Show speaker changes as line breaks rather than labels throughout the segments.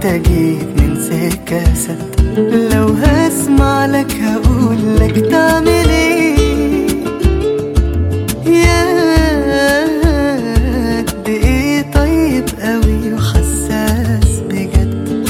انت جيت من سكة سد لو هسمع لك هقول لك تعمل ايه يا قد ايه طيب قوي وحساس بجد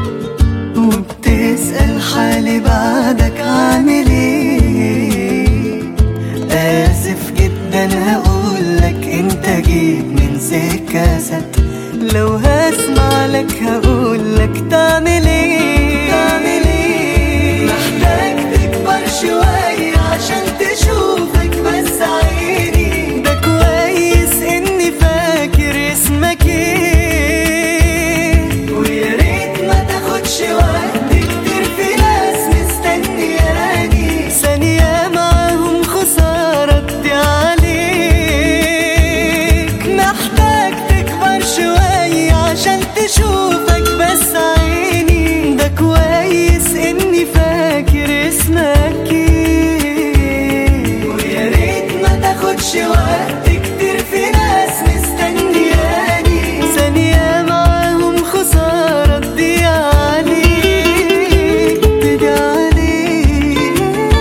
وبتسأل حالي بعدك عامل ايه آسف جدا هقولك انت جيت من سكة سد لو هسمع لك هقولك تعمل ايه تعمل ايه محتاج تكبر شوية عشان تشوفك بس عيني ده كويس اني فاكر اسمك ايه ويا ريت ما تاخدش وقت كتير في ناس مستنياني ثانية معاهم خسارة تضيع عليك محتاج تكبر شوية عشان تشوفك بس عيني ده كويس اني فاكر اسمك ايه ويا ريت ما تاخدش وقت كتير في ناس مستنياني ثانية معاهم خسارة تضيع عليك تضيع عليك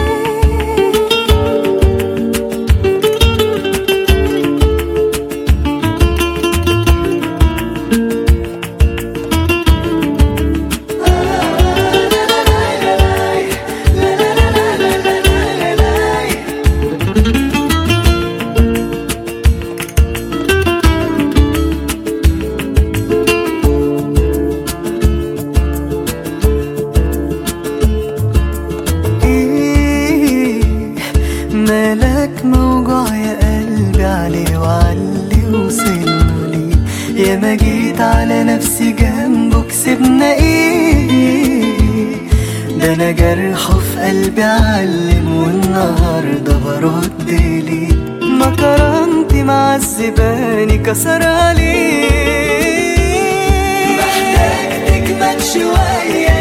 ايه مالك موجوع يا قلبي عليه وعلي وصلنا ليه يا ما جيت على نفسي جنبه كسبنا ايه ده انا جرحه في قلبي علم والنهارده برد ليه ما كرامتي معذباني كسر عليه محتاج تكمل شوية